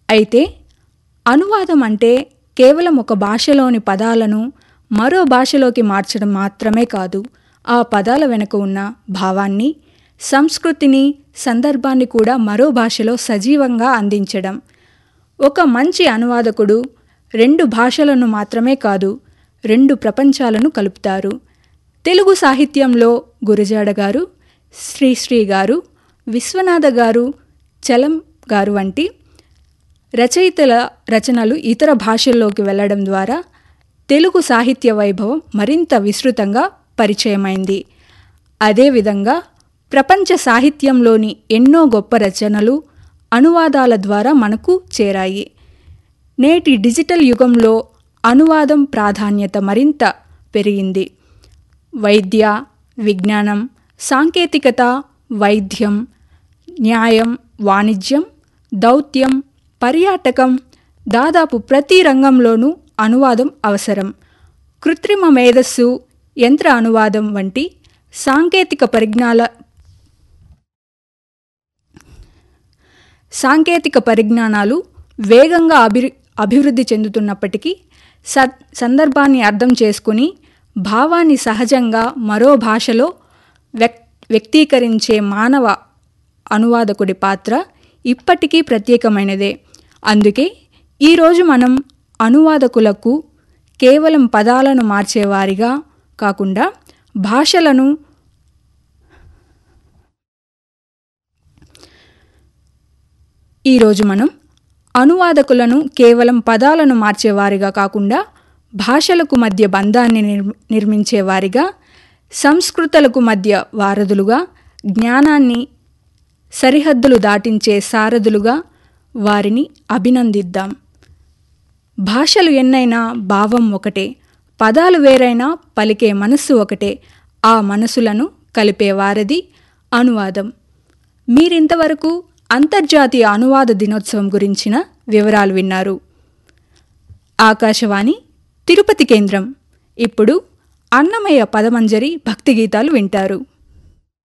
అయితే అనువాదం అంటే కేవలం ఒక భాషలోని పదాలను మరో భాషలోకి మార్చడం మాత్రమే కాదు ఆ పదాల వెనుక ఉన్న భావాన్ని సంస్కృతిని సందర్భాన్ని కూడా మరో భాషలో సజీవంగా అందించడం ఒక మంచి అనువాదకుడు రెండు భాషలను మాత్రమే కాదు రెండు ప్రపంచాలను కలుపుతారు తెలుగు సాహిత్యంలో గురజాడ గారు శ్రీశ్రీ గారు విశ్వనాథ గారు చలం గారు వంటి రచయితల రచనలు ఇతర భాషల్లోకి వెళ్ళడం ద్వారా తెలుగు సాహిత్య వైభవం మరింత విస్తృతంగా పరిచయమైంది అదేవిధంగా ప్రపంచ సాహిత్యంలోని ఎన్నో గొప్ప రచనలు అనువాదాల ద్వారా మనకు చేరాయి నేటి డిజిటల్ యుగంలో అనువాదం ప్రాధాన్యత మరింత పెరిగింది వైద్య విజ్ఞానం సాంకేతికత వైద్యం న్యాయం వాణిజ్యం దౌత్యం పర్యాటకం దాదాపు ప్రతి రంగంలోనూ అనువాదం అవసరం కృత్రిమ మేధస్సు యంత్ర అనువాదం వంటి సాంకేతిక పరిజ్ఞాల సాంకేతిక పరిజ్ఞానాలు వేగంగా అభి అభివృద్ధి చెందుతున్నప్పటికీ స సందర్భాన్ని అర్థం చేసుకుని భావాన్ని సహజంగా మరో భాషలో వ్యక్ వ్యక్తీకరించే మానవ అనువాదకుడి పాత్ర ఇప్పటికీ ప్రత్యేకమైనదే అందుకే ఈరోజు మనం అనువాదకులకు కేవలం పదాలను మార్చేవారిగా కాకుండా భాషలను ఈరోజు మనం అనువాదకులను కేవలం పదాలను మార్చేవారిగా కాకుండా భాషలకు మధ్య బంధాన్ని నిర్ నిర్మించేవారిగా సంస్కృతులకు మధ్య వారధులుగా జ్ఞానాన్ని సరిహద్దులు దాటించే సారథులుగా వారిని అభినందిద్దాం భాషలు ఎన్నైనా భావం ఒకటే పదాలు వేరైనా పలికే మనస్సు ఒకటే ఆ మనసులను కలిపే వారధి అనువాదం మీరింతవరకు అంతర్జాతీయ అనువాద దినోత్సవం గురించిన వివరాలు విన్నారు ఆకాశవాణి తిరుపతి కేంద్రం ఇప్పుడు అన్నమయ్య పదమంజరి భక్తి గీతాలు వింటారు